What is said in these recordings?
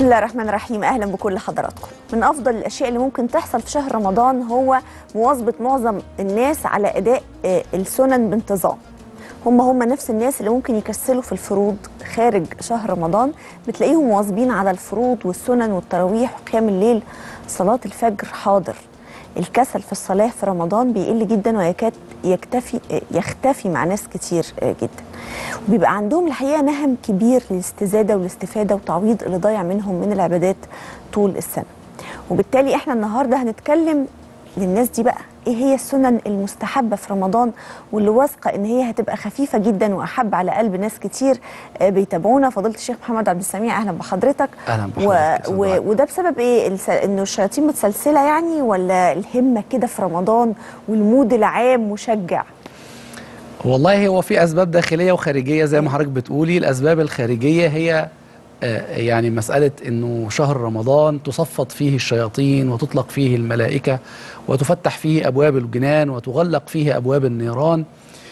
بسم الله الرحمن الرحيم اهلا بكل حضراتكم من افضل الاشياء اللي ممكن تحصل في شهر رمضان هو مواظبه معظم الناس على اداء آه، السنن بانتظام هم هم نفس الناس اللي ممكن يكسلوا في الفروض خارج شهر رمضان بتلاقيهم مواظبين على الفروض والسنن والتراويح وقيام الليل صلاه الفجر حاضر الكسل في الصلاه في رمضان بيقل جدا ويكاد يكتفي آه، يختفي مع ناس كتير آه، جدا وبيبقى عندهم الحقيقه نهم كبير للاستزاده والاستفاده وتعويض اللي ضايع منهم من العبادات طول السنه وبالتالي احنا النهارده هنتكلم للناس دي بقى ايه هي السنن المستحبه في رمضان واللي واثقه ان هي هتبقى خفيفه جدا واحب على قلب ناس كتير آه، بيتابعونا فضيله الشيخ محمد عبد السميع اهلا بحضرتك أهلاً و... بحضرتك، و... أستاذ وده بسبب ايه الس... انه الشياطين متسلسله يعني ولا الهمه كده في رمضان والمود العام مشجع والله هو في اسباب داخليه وخارجيه زي ما حضرتك بتقولي الاسباب الخارجيه هي آه، يعني مساله انه شهر رمضان تصفد فيه الشياطين وتطلق فيه الملائكه وتفتح فيه ابواب الجنان وتغلق فيه ابواب النيران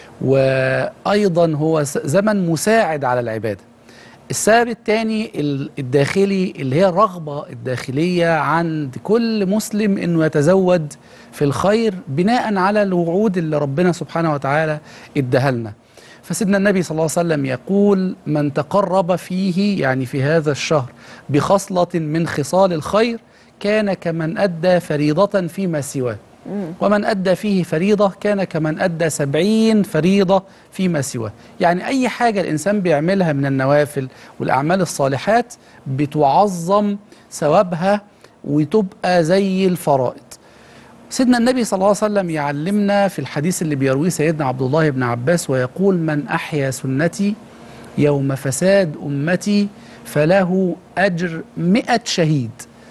وايضا هو س- زمن مساعد على العباده السبب الثاني الداخلي اللي هي الرغبة الداخلية عند كل مسلم انه يتزود في الخير بناء على الوعود اللي ربنا سبحانه وتعالى اداها لنا فسيدنا النبي صلى الله عليه وسلم يقول من تقرب فيه يعني في هذا الشهر بخصلة من خصال الخير كان كمن أدى فريضة فيما سواه ومن أدى فيه فريضة كان كمن أدى سبعين فريضة فيما سواه يعني أي حاجة الإنسان بيعملها من النوافل والأعمال الصالحات بتعظم ثوابها وتبقى زي الفرائض سيدنا النبي صلى الله عليه وسلم يعلمنا في الحديث اللي بيرويه سيدنا عبد الله بن عباس ويقول من أحيا سنتي يوم فساد أمتي فله أجر مئة شهيد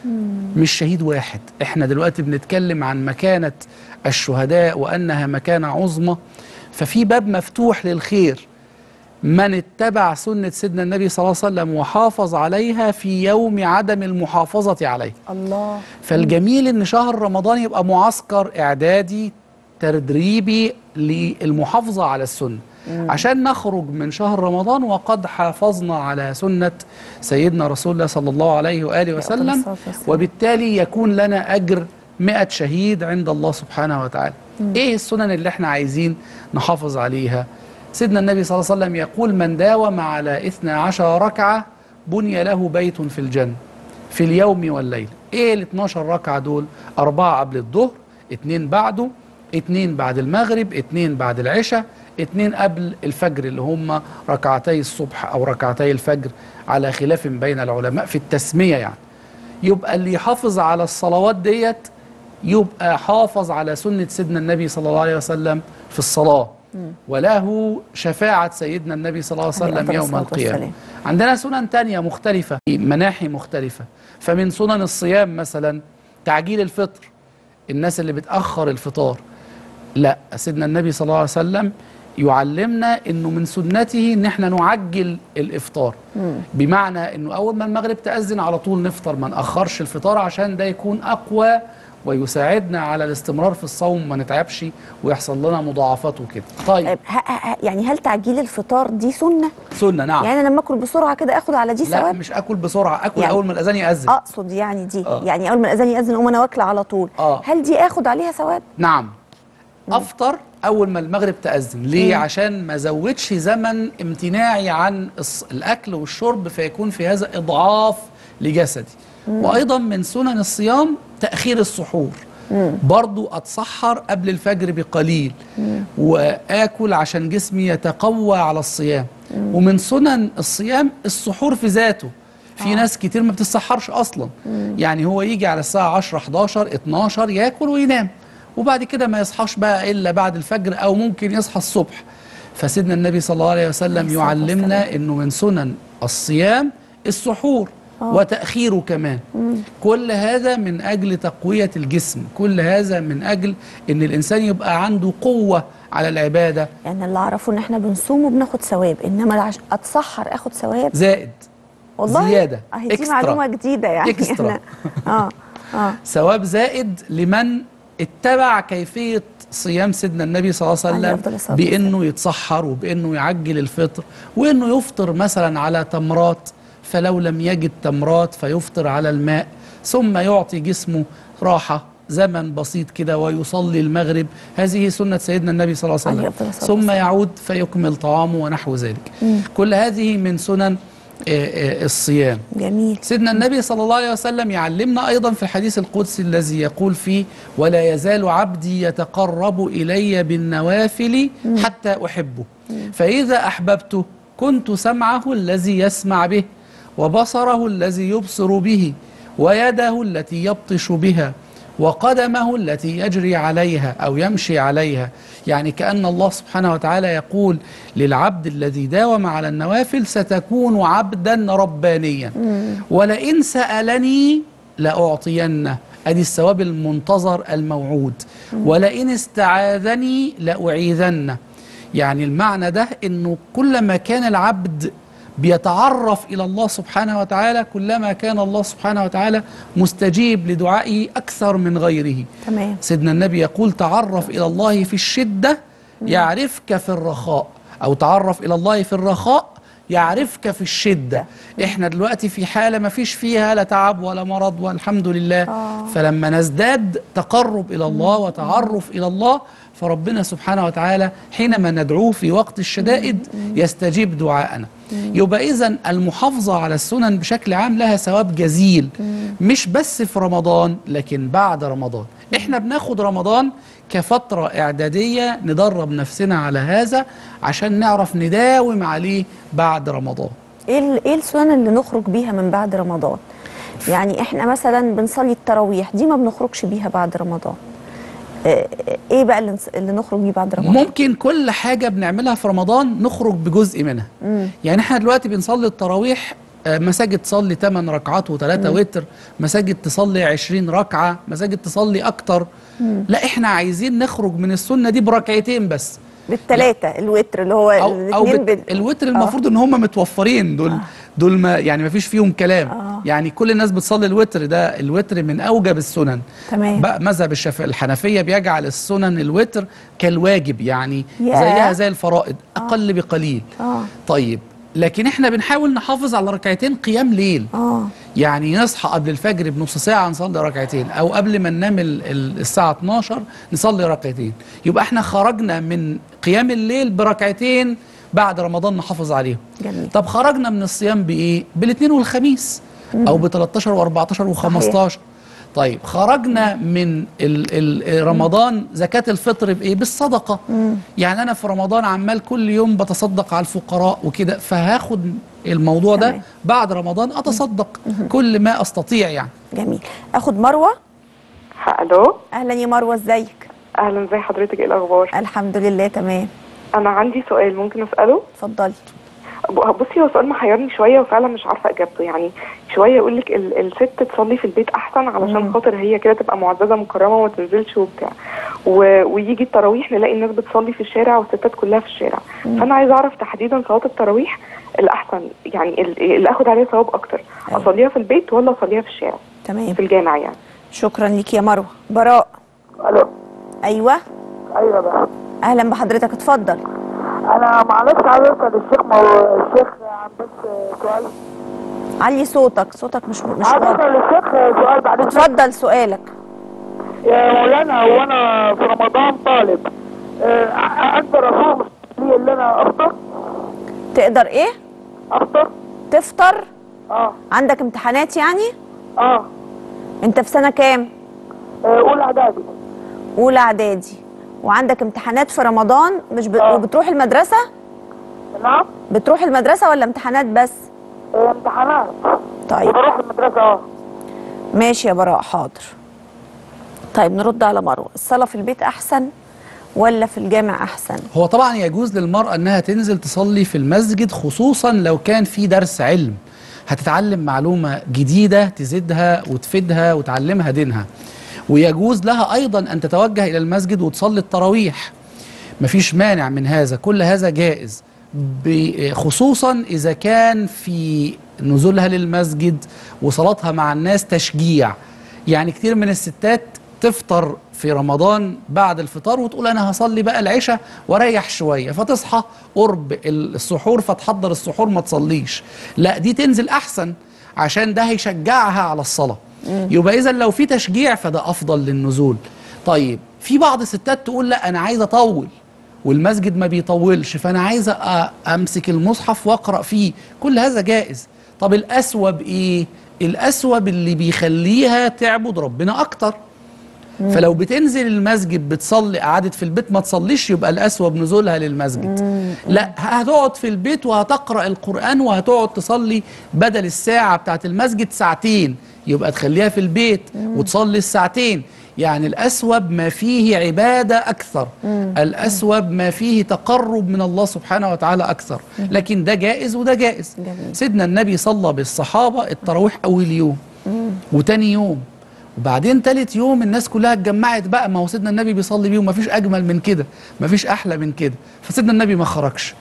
مش شهيد واحد احنا دلوقتي بنتكلم عن مكانة الشهداء وأنها مكانة عظمى ففي باب مفتوح للخير من اتبع سنة سيدنا النبي صلى الله عليه وسلم وحافظ عليها في يوم عدم المحافظة عليه الله فالجميل ان شهر رمضان يبقى معسكر اعدادي تدريبي للمحافظه على السنه عشان نخرج من شهر رمضان وقد حافظنا على سنه سيدنا رسول الله صلى الله عليه واله وسلم الصلاة والسلام. وبالتالي يكون لنا اجر 100 شهيد عند الله سبحانه وتعالى ايه السنن اللي احنا عايزين نحافظ عليها سيدنا النبي صلى الله عليه وسلم يقول من داوم على 12 ركعه بني له بيت في الجنه في اليوم والليل ايه ال 12 ركعه دول اربعه قبل الظهر اتنين بعده اتنين بعد المغرب اتنين بعد العشاء اتنين قبل الفجر اللي هم ركعتي الصبح او ركعتي الفجر على خلاف بين العلماء في التسميه يعني يبقى اللي يحافظ على الصلوات ديت يبقى حافظ على سنة سيدنا النبي صلى الله عليه وسلم في الصلاة وله شفاعة سيدنا النبي صلى الله عليه عليه وسلم أفضل يوم الصلاة القيامة والسلام. عندنا سنن تانية مختلفة مناحي مختلفة فمن سنن الصيام مثلا تعجيل الفطر الناس اللي بتأخر الفطار لا سيدنا النبي صلى الله عليه وسلم يعلمنا انه من سنته ان احنا نعجل الافطار بمعنى انه اول ما المغرب تاذن على طول نفطر ما ناخرش الفطار عشان ده يكون اقوى ويساعدنا على الاستمرار في الصوم ما نتعبش ويحصل لنا مضاعفات وكده طيب طيب ه- ه- يعني هل تعجيل الفطار دي سنه سنه نعم يعني انا لما اكل بسرعه كده اخد على دي لا ثواب مش اكل بسرعه اكل يعني- اول ما الاذان ياذن اقصد يعني دي آه. يعني اول ما الاذان ياذن اقوم انا واكله على طول آه. هل دي اخد عليها ثواب نعم افطر اول ما المغرب تاذن ليه عشان ما زودش زمن امتناعي عن الص- الاكل والشرب فيكون في هذا اضعاف لجسدي وايضا من سنن الصيام تاخير السحور برضو اتسحر قبل الفجر بقليل واكل عشان جسمي يتقوى على الصيام ومن سنن الصيام السحور في ذاته في ناس كتير ما بتتسحرش اصلا يعني هو يجي على الساعه 10 11 12 ياكل وينام وبعد كده ما يصحاش بقى الا بعد الفجر او ممكن يصحى الصبح فسيدنا النبي صلى الله عليه وسلم عليه الصلاة يعلمنا انه من سنن الصيام السحور وتأخيره كمان كل هذا من أجل تقوية الجسم كل هذا من أجل أن الإنسان يبقى عنده قوة على العبادة يعني اللي اعرفه ان احنا بنصوم وبناخد ثواب انما عش... اتسحر اخد ثواب زائد والله زيادة. اهي دي إكسترا. معلومه جديده يعني إكسترا. إحنا- اه اه ثواب زائد لمن اتبع كيفية صيام سيدنا النبي صلى الله عليه عليه أفضل وسلم الصلاة بأنه يتسحر وبأنه يعجل الفطر وأنه يفطر مثلا على تمرات فلو لم يجد تمرات فيفطر على الماء ثم يعطي جسمه راحة زمن بسيط كده ويصلي المغرب هذه سنة سيدنا النبي صلى الله عليه عليه وسلم أفضل الصلاة ثم يعود فيكمل طعامه ونحو ذلك كل هذه من سنن آه، آه، الصيام جميل سيدنا النبي صلى الله عليه وسلم يعلمنا أيضا في الحديث القدسي الذي يقول فيه ولا يزال عبدي يتقرب إلي بالنوافل حتى أحبه فإذا أحببته كنت سمعه الذي يسمع به وبصره الذي يبصر به ويده التي يبطش بها وقدمه التي يجري عليها أو يمشي عليها يعني كأن الله سبحانه وتعالى يقول للعبد الذي داوم على النوافل ستكون عبدا ربانيا ولئن سألني لأعطينه أدي الثواب المنتظر الموعود ولئن استعاذني لأعيذنه يعني المعنى ده انه كلما كان العبد بيتعرف الى الله سبحانه وتعالى كلما كان الله سبحانه وتعالى مستجيب لدعائه اكثر من غيره تمام سيدنا النبي يقول تعرف الى الله في الشده يعرفك في الرخاء او تعرف الى الله في الرخاء يعرفك في الشده احنا دلوقتي في حاله ما فيش فيها لا تعب ولا مرض والحمد لله آه. فلما نزداد تقرب الى الله وتعرف الى الله فربنا سبحانه وتعالى حينما ندعوه في وقت الشدائد يستجيب دعاءنا يبقى اذا المحافظه على السنن بشكل عام لها ثواب جزيل مش بس في رمضان لكن بعد رمضان احنا بناخد رمضان كفتره اعداديه ندرب نفسنا على هذا عشان نعرف نداوم عليه بعد رمضان ايه ال- ايه السنن اللي نخرج بيها من بعد رمضان يعني احنا مثلا بنصلي التراويح دي ما بنخرجش بيها بعد رمضان آه، ايه بقى اللي, نص- اللي نخرج بيه بعد رمضان ممكن كل حاجة بنعملها في رمضان نخرج بجزء منها يعني احنا دلوقتي بنصلي التراويح آه، مساجد تصلي 8 ركعات وثلاثة وتر مساجد تصلي 20 ركعة مساجد تصلي أكتر لا احنا عايزين نخرج من السنة دي بركعتين بس بالثلاثه الوتر اللي هو او او الاثنين بت... الوتر المفروض ان هم متوفرين دول دول ما يعني ما فيش فيهم كلام آه. يعني كل الناس بتصلي الوتر ده الوتر من اوجب السنن تمام. بقى مذهب الشافعي الحنفيه بيجعل السنن الوتر كالواجب يعني ياه. زيها زي الفرائض اقل بقليل اه طيب لكن احنا بنحاول نحافظ على ركعتين قيام ليل اه يعني نصحى قبل الفجر بنص ساعة نصلي ركعتين أو قبل ما ننام ال- ال- الساعة 12 نصلي ركعتين يبقى احنا خرجنا من قيام الليل بركعتين بعد رمضان نحافظ عليهم جميل. طب خرجنا من الصيام بإيه؟ بالاثنين والخميس أو ب 13 و14 و15 طيب خرجنا من ال ال رمضان زكاة الفطر بإيه؟ بالصدقة يعني أنا في رمضان عمال كل يوم بتصدق على الفقراء وكده فهاخد الموضوع ده تمام. بعد رمضان أتصدق كل ما أستطيع يعني جميل اخد مروه الو اهلا يا مروه ازيك اهلا زي حضرتك ايه الاخبار الحمد لله تمام انا عندي سؤال ممكن اساله اتفضلي ب- بصي هو سؤال محيرني شويه وفعلا مش عارفه اجابته يعني شويه يقول لك ال- الست تصلي في البيت احسن علشان خاطر هي كده تبقى معززه مكرمه وما تنزلش وبتاع و... ويجي التراويح نلاقي الناس بتصلي في الشارع والستات كلها في الشارع فانا عايزه اعرف تحديدا صلاه التراويح الاحسن يعني ال- اللي اخد عليها ثواب اكتر أيوة. اصليها في البيت ولا اصليها في الشارع تمام في الجامع يعني شكرا ليك يا مروه براء الو ايوه ايوه بقى اهلا بحضرتك اتفضل انا معلش عايز اسال الشيخ مو... الشيخ عن بس سؤال علي صوتك صوتك مش مش عايز واضح اسال الشيخ سؤال بعد اذنك اتفضل سؤالك يا مولانا هو انا في رمضان طالب آه، اقدر اصوم لي اللي انا افطر تقدر ايه افطر تفطر اه عندك امتحانات يعني اه انت في سنه كام آه، اولى اعدادي اولى اعدادي وعندك امتحانات في رمضان مش ب... آه. وبتروح المدرسه نعم بتروح المدرسه ولا امتحانات بس آه، امتحانات طيب وبروح المدرسه اه ماشي يا براء حاضر طيب نرد على مروه الصلاه في البيت احسن ولا في الجامع احسن هو طبعا يجوز للمرأة أنها تنزل تصلي في المسجد خصوصا لو كان في درس علم هتتعلم معلومة جديدة تزيدها وتفيدها وتعلمها دينها ويجوز لها أيضا أن تتوجه إلى المسجد وتصلي التراويح مفيش مانع من هذا كل هذا جائز ب- خصوصا إذا كان في نزولها للمسجد وصلاتها مع الناس تشجيع يعني كتير من الستات تفطر في رمضان بعد الفطار وتقول انا هصلي بقى العشاء واريح شويه فتصحى قرب السحور فتحضر السحور ما تصليش لا دي تنزل احسن عشان ده هيشجعها على الصلاه يبقى اذا لو في تشجيع فده افضل للنزول طيب في بعض الستات تقول لا انا عايزه اطول والمسجد ما بيطولش فانا عايزه أ- امسك المصحف واقرا فيه كل هذا جائز طب الاسوب ايه الاسوب اللي بيخليها تعبد ربنا اكتر فلو بتنزل المسجد بتصلي قعدت في البيت ما تصليش يبقى الأسوأ بنزولها للمسجد لا هتقعد في البيت وهتقرأ القرآن وهتقعد تصلي بدل الساعة بتاعت المسجد ساعتين يبقى تخليها في البيت وتصلي الساعتين يعني الأسوب ما فيه عبادة أكثر الأسوب ما فيه تقرب من الله سبحانه وتعالى أكثر لكن ده جائز وده جائز جميل. سيدنا النبي صلى بالصحابة التراويح أول يوم وتاني يوم وبعدين تالت يوم الناس كلها اتجمعت بقى ما هو سيدنا النبي بيصلي بيهم مفيش اجمل من كده مفيش احلى من كده فسيدنا النبي ما خرجش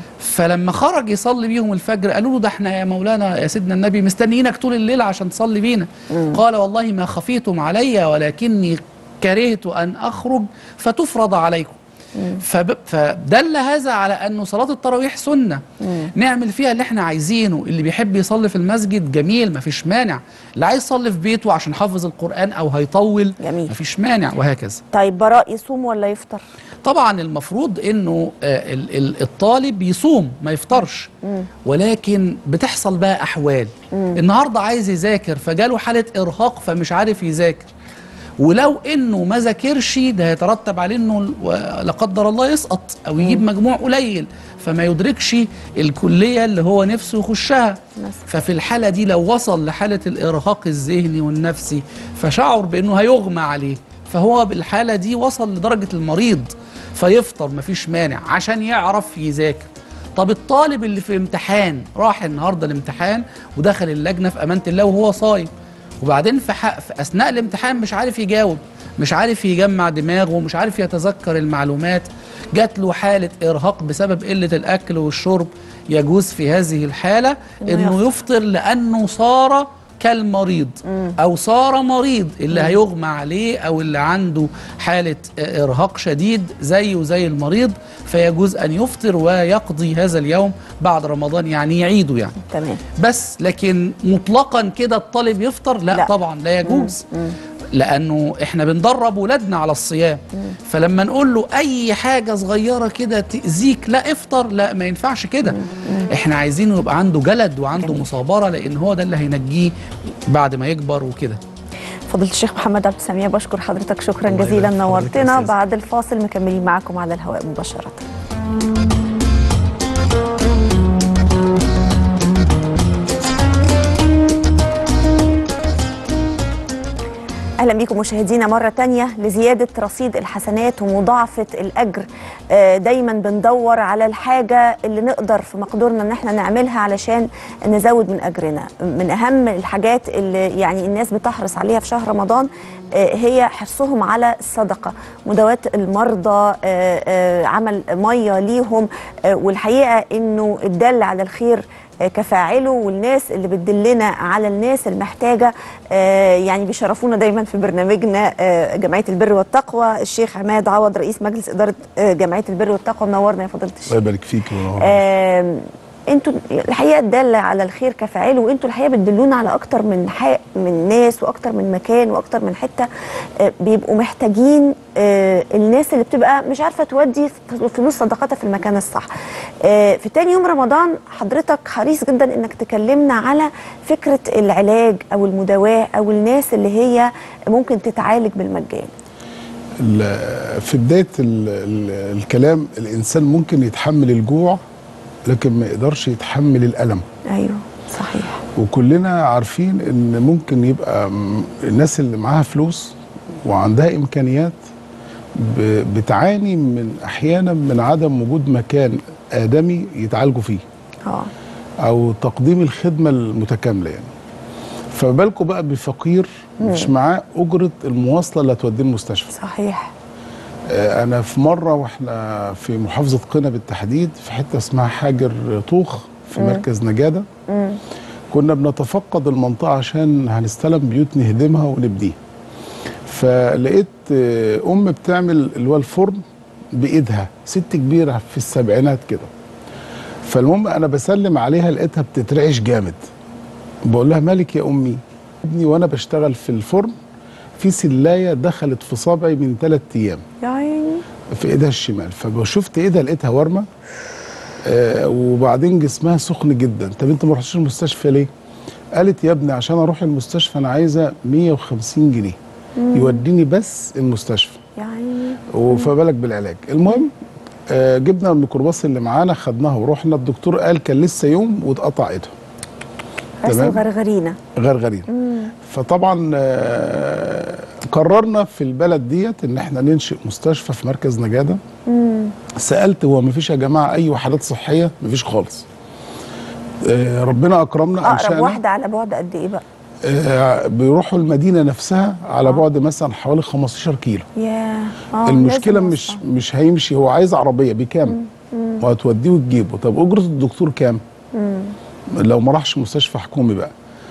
فلما خرج يصلي بيهم الفجر قالوا له ده احنا يا مولانا يا سيدنا النبي مستنيينك طول الليل عشان تصلي بينا قال والله ما خفيتم علي ولكني كرهت ان اخرج فتفرض عليكم فب... فدل هذا على انه صلاه التراويح سنه نعمل فيها اللي احنا عايزينه اللي بيحب يصلي في المسجد جميل مفيش مانع اللي عايز يصلي في بيته عشان حافظ القران او هيطول جميل. مفيش مانع وهكذا طيب براء يصوم ولا يفطر طبعا المفروض انه آه، ال- ال- الطالب يصوم ما يفطرش ولكن بتحصل بقى احوال النهارده عايز يذاكر فجاله حاله ارهاق فمش عارف يذاكر ولو انه ما ذاكرش ده هيترتب عليه انه ال- و- لا قدر الله يسقط او يجيب مجموع قليل فما يدركش الكليه اللي هو نفسه يخشها مثلا. ففي الحاله دي لو وصل لحاله الارهاق الذهني والنفسي فشعر بانه هيغمى عليه فهو بالحاله دي وصل لدرجه المريض فيفطر مفيش مانع عشان يعرف يذاكر طب الطالب اللي في امتحان راح النهارده الامتحان ودخل اللجنه في امانه الله وهو صايم وبعدين في, حق في اثناء الامتحان مش عارف يجاوب مش عارف يجمع دماغه مش عارف يتذكر المعلومات جات له حاله ارهاق بسبب قله الاكل والشرب يجوز في هذه الحاله إنه انه يفطر لانه صار كالمريض او صار مريض اللي هيغمى عليه او اللي عنده حاله ارهاق شديد زيه زي المريض فيجوز ان يفطر ويقضي هذا اليوم بعد رمضان يعني يعيده يعني تمام بس لكن مطلقا كده الطالب يفطر لا, لا. لا. طبعا لا يجوز لانه احنا بندرب ولادنا على الصيام فلما نقول له اي حاجه صغيره كده تاذيك لا افطر لا ما ينفعش كده احنا عايزينه يبقى عنده جلد وعنده جميل. مصابره لان هو ده اللي هينجيه بعد ما يكبر وكده فضيلة الشيخ محمد عبد السميع بشكر حضرتك شكرا الله جزيلا يبارك في حضرتك يا نورتنا أستاذ. بعد الفاصل مكملين معاكم على الهواء مباشرة اهلا بكم مشاهدينا مره تانية لزياده رصيد الحسنات ومضاعفه الاجر آه، دايما بندور على الحاجه اللي نقدر في مقدورنا ان احنا نعملها علشان نزود من اجرنا من اهم الحاجات اللي يعني الناس بتحرص عليها في شهر رمضان آه، هي حرصهم على الصدقه مداواه المرضى آه، آه، عمل ميه ليهم آه، والحقيقه انه الدل على الخير آه، كفاعله والناس اللي بتدلنا على الناس المحتاجة آه، يعني بيشرفونا دايما في برنامجنا آه، جمعية البر والتقوى الشيخ عماد عوض رئيس مجلس إدارة آه، جمعية البر والتقوى منورنا يا فضيلة الشيخ الله يبارك فيك ونور. آم، انتوا الحقيقه الداله على الخير كفاعله وانتوا الحقيقه بتدلونا على اكتر من حق من ناس واكتر من مكان واكتر من حته آه، بيبقوا محتاجين آه، الناس اللي بتبقى مش عارفه تودي فلوس صدقاتها في المكان الصح. آه، في تاني يوم رمضان حضرتك حريص جدا انك تكلمنا على فكره العلاج او المداواه او الناس اللي هي ممكن تتعالج بالمجان. ال- في بدايه ال ال الكلام الانسان ممكن يتحمل الجوع لكن ما يقدرش يتحمل الالم ايوه صحيح. وكلنا عارفين ان ممكن يبقى م- الناس اللي معاها فلوس وعندها امكانيات ب- بتعاني من احيانا من عدم وجود مكان ادمي يتعالجوا فيه اه او تقديم الخدمه المتكامله يعني فبالكم بقى بفقير مش معاه اجره المواصله اللي هتوديه المستشفى صحيح. آه، انا في مره واحنا في محافظه قنا بالتحديد في حته اسمها حاجر طوخ في مركز نجاده كنا بنتفقد المنطقه عشان هنستلم بيوت نهدمها ونبنيها فلقيت آه، ام بتعمل اللي هو الفرن بايدها ست كبيره في السبعينات كده فالمهم انا بسلم عليها لقيتها بتترعش جامد بقول لها مالك يا امي ابني وانا بشتغل في الفرن في سلايه دخلت في صابعي من ثلاث ايام يا عيني في ايدها الشمال فشفت ايدها لقيتها ورمه آه وبعدين جسمها سخن جدا طب انت ما رحتش المستشفى ليه؟ قالت يا ابني عشان اروح المستشفى انا عايزه 150 جنيه يوديني بس المستشفى يا عيني وفما بالك بالعلاج المهم آه جبنا الميكروباص اللي معانا خدناها ورحنا الدكتور قال كان لسه يوم واتقطع ايدها بس تمام. غرغرينا غرغرين فطبعا آه، قررنا في البلد ديت ان احنا ننشئ مستشفى في مركز نجاده سالت هو ما فيش يا جماعه اي وحدات صحيه ما فيش خالص آه، ربنا اكرمنا اقرب انشانا واحده على بعد قد ايه بقى آه، بيروحوا المدينه نفسها على بعد مثلا حوالي 15 كيلو يا اه المشكله لازم مش أوصل. مش هيمشي هو عايز عربيه بكام وهتوديه وتجيبه طب اجره الدكتور كام لو ما راحش مستشفى حكومي بقى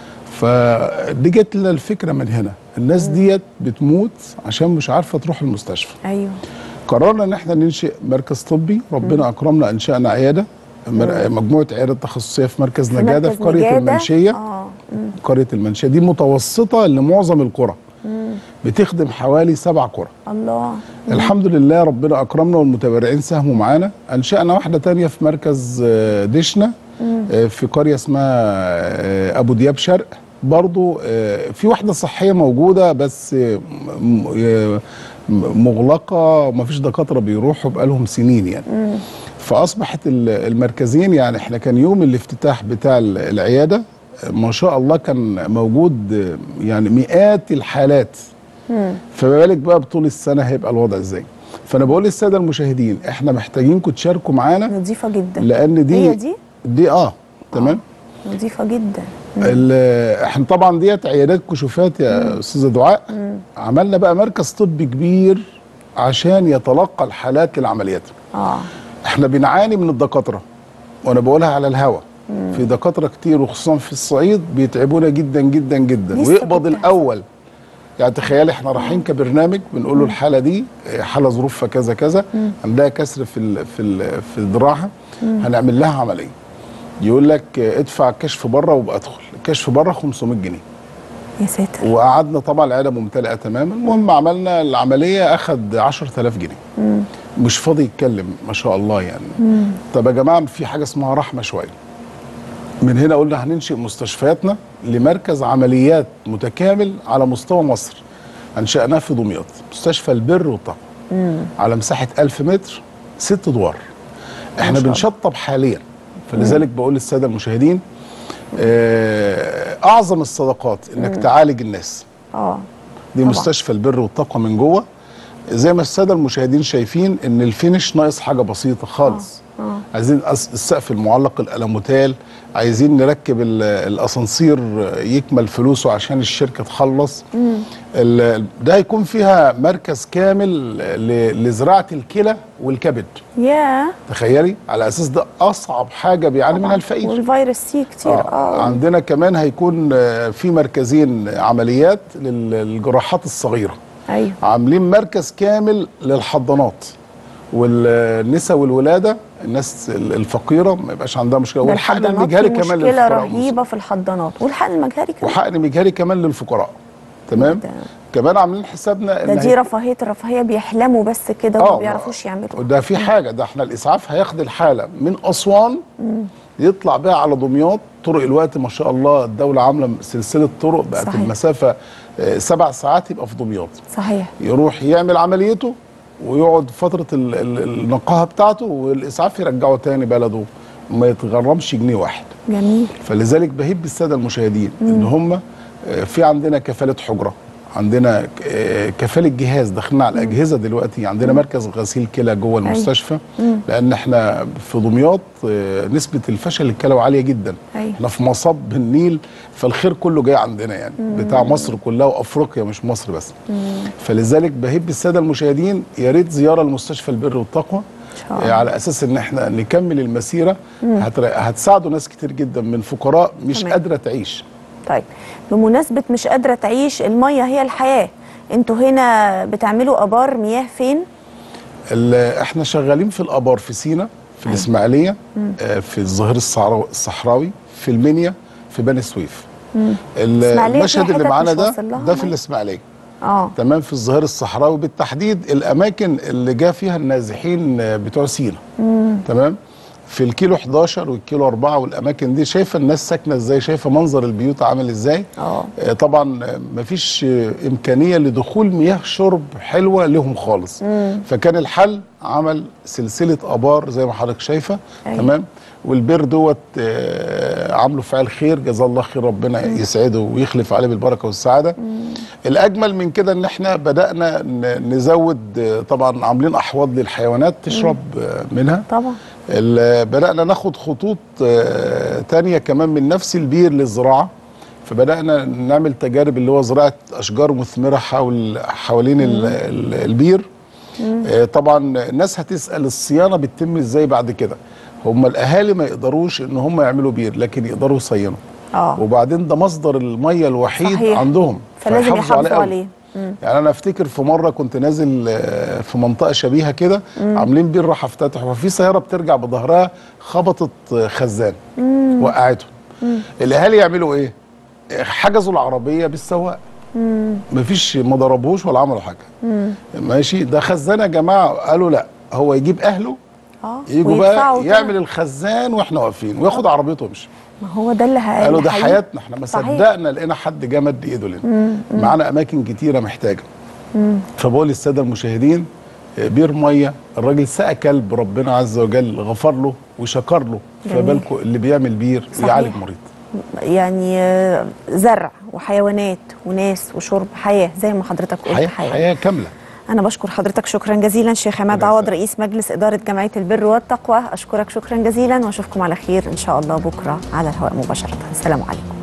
فدي جت لنا الفكره من هنا الناس ديت بتموت عشان مش عارفه تروح المستشفى ايوه قررنا ان احنا ننشئ مركز طبي ربنا اكرمنا انشانا عياده مر- مجموعه عيادات تخصصيه في مركز في نجاده مركز في قريه نجادة. المنشيه اه مم. قريه المنشيه دي متوسطه لمعظم القرى بتخدم حوالي سبع قرى الله الحمد لله ربنا اكرمنا والمتبرعين ساهموا معانا انشانا واحده تانية في مركز آه، دشنا آه، في قريه اسمها آه، ابو دياب شرق برضو آه، في وحده صحيه موجوده بس آه، م- آه، م- مغلقه ومفيش دكاتره بيروحوا بقالهم سنين يعني فاصبحت ال- المركزين يعني احنا كان يوم الافتتاح بتاع ال- العياده آه، ما شاء الله كان موجود آه، يعني مئات الحالات فما بالك بقى بطول السنه هيبقى الوضع ازاي فانا بقول للساده المشاهدين احنا محتاجينكم تشاركوا معانا نظيفه جدا لان دي هي دي دي اه تمام نظيفه جدا ال- احنا طبعا ديت عيادات كشوفات يا استاذه دعاء عملنا بقى مركز طبي كبير عشان يتلقى الحالات للعمليات اه احنا بنعاني من الدكاتره وانا بقولها على الهوا في دكاتره كتير وخصوصا في الصعيد بيتعبونا جدا جدا جدا لسه ويقبض كنت الاول يعني تخيل احنا رايحين كبرنامج بنقول له الحاله دي اه، حاله ظروفها كذا كذا عندها كسر في ال في ال في الذراعه هنعمل لها عمليه يقول لك اه، ادفع الكشف بره وابقى ادخل الكشف بره 500 جنيه يا ساتر وقعدنا طبعا العياده ممتلئه تماما المهم عملنا العمليه اخد 10000 جنيه مش فاضي يتكلم ما شاء الله يعني طب يا جماعه في حاجه اسمها رحمه شويه من هنا قلنا هننشئ مستشفياتنا لمركز عمليات متكامل على مستوى مصر انشأناه في دمياط مستشفى البر والطاقه على مساحه 1000 متر ست ادوار احنا بنشطب حاليا فلذلك بقول للساده المشاهدين آه، اعظم الصدقات انك تعالج الناس اه دي طبعا. مستشفى البر والطاقه من جوه زي ما الساده المشاهدين شايفين ان الفينش ناقص حاجه بسيطه خالص آه. عايزين الأس- السقف المعلق الالموتال عايزين نركب ال- الاسانسير يكمل فلوسه عشان الشركه تخلص ال- ده هيكون فيها مركز كامل ل- لزراعه الكلى والكبد يا تخيلي على اساس ده اصعب حاجه بيعاني منها الفقير والفيروس سي كتير آه. اه عندنا كمان هيكون آه، في مركزين عمليات لل- للجراحات الصغيره ايوه عاملين مركز كامل للحضانات والنساء والولاده الناس ال- الفقيره ما يبقاش عندها مشكله ده والحقن الحضانات المجهري في كمان مشكله للفقراء رهيبه في الحضانات والحقن المجهري كمان وحقن مجهري كمان للفقراء تمام ده- كمان عاملين حسابنا ده إن دي هي- رفاهيه الرفاهيه بيحلموا بس كده آه، وما بيعرفوش يعملوا ده في حاجه ده احنا الاسعاف هياخد الحاله من اسوان يطلع بيها على دمياط طرق الوقت ما شاء الله الدوله عامله سلسله طرق بقت صحيح. المسافه آه، سبع ساعات يبقى في دمياط صحيح يروح يعمل عمليته ويقعد فتره ال- ال- النقاهه بتاعته والاسعاف يرجعه تاني بلده ما يتغرمش جنيه واحد جميل فلذلك بهب الساده المشاهدين ان هم آه، في عندنا كفاله حجره عندنا ك- آه، كفاله جهاز داخلين على الاجهزه دلوقتي عندنا مركز غسيل كلى جوه المستشفى لان احنا في دمياط آه، نسبه الفشل الكلوي عاليه جدا أيوة. احنا في مصب النيل فالخير كله جاي عندنا يعني بتاع مصر كلها وافريقيا مش مصر بس فلذلك بهب الساده المشاهدين يا ريت زياره لمستشفى البر والتقوى شاء الله. آه، على اساس ان احنا نكمل المسيره هتر- هتساعدوا ناس كتير جدا من فقراء مش تمام. قادره تعيش طيب بمناسبة مش قادرة تعيش المية هي الحياة انتوا هنا بتعملوا ابار مياه فين ال- احنا شغالين في الابار في سينا في الاسماعيليه آه، في الظهير الصحراوي- الصحراوي في المنيا في بني سويف ال- الإسماعيلية المشهد فيها اللي حتت معانا مش ده واصل لها ده في مية؟ الاسماعيليه اه تمام في الظهير الصحراوي بالتحديد الاماكن اللي جا فيها النازحين آه، بتوع سينا تمام في الكيلو 11 والكيلو 4 والاماكن دي شايفه الناس ساكنه ازاي شايفه منظر البيوت عامل ازاي اه آه، طبعا آه، مفيش آه، امكانيه لدخول مياه شرب حلوه لهم خالص فكان الحل عمل سلسله ابار زي ما حضرتك شايفه أيوة. تمام والبير دوت آه، عامله فعل خير جزاه الله خير ربنا يسعده ويخلف عليه بالبركه والسعاده الاجمل من كده ان احنا بدانا ن- نزود آه، طبعا عاملين احواض للحيوانات تشرب آه، منها طبعا ال- بدأنا ناخد خطوط آه، تانية كمان من نفس البير للزراعة فبدأنا نعمل تجارب اللي هو زراعة أشجار مثمرة حول حوالين ال- ال- البير آه، طبعا الناس هتسأل الصيانة بتتم ازاي بعد كده هم الأهالي ما يقدروش إن هم يعملوا بير لكن يقدروا يصينوا اه وبعدين ده مصدر المية الوحيد صحيح. عندهم فلازم فيحافظوا يحافظوا أوي. عليه مم. يعني انا افتكر في مره كنت نازل آه، في منطقه شبيهه كده عاملين بير راح افتتح وفي سياره بترجع بظهرها خبطت آه، خزان وقعته الاهالي يعملوا ايه آه، حجزوا العربيه بالسواق مفيش ما ضربوش ولا عملوا حاجه ماشي ده خزان يا جماعه قالوا لا هو يجيب اهله اه يجوا بقى ويدفعوا يعمل تمن. الخزان واحنا واقفين وياخد عربيته ويمشي ما هو ده اللي ه- قالوا اللي ده هي- حياتنا احنا ما صحيح. صدقنا لقينا حد جه مد ايده لنا معانا اماكن كتيره محتاجه فبقول للساده المشاهدين آه، بير ميه الراجل سقى كلب ربنا عز وجل غفر له وشكر له جميل. فبالكم اللي بيعمل بير صحيح. يعالج مريض يعني آه، زرع وحيوانات وناس وشرب حياه زي ما حضرتك قلت حياه حياه, حياه كامله انا بشكر حضرتك شكرا جزيلا شيخ عماد ربنا عوض يسعدك. رئيس مجلس اداره جمعيه البر والتقوى اشكرك شكرا جزيلا واشوفكم على خير ان شاء الله بكره على الهواء مباشره السلام عليكم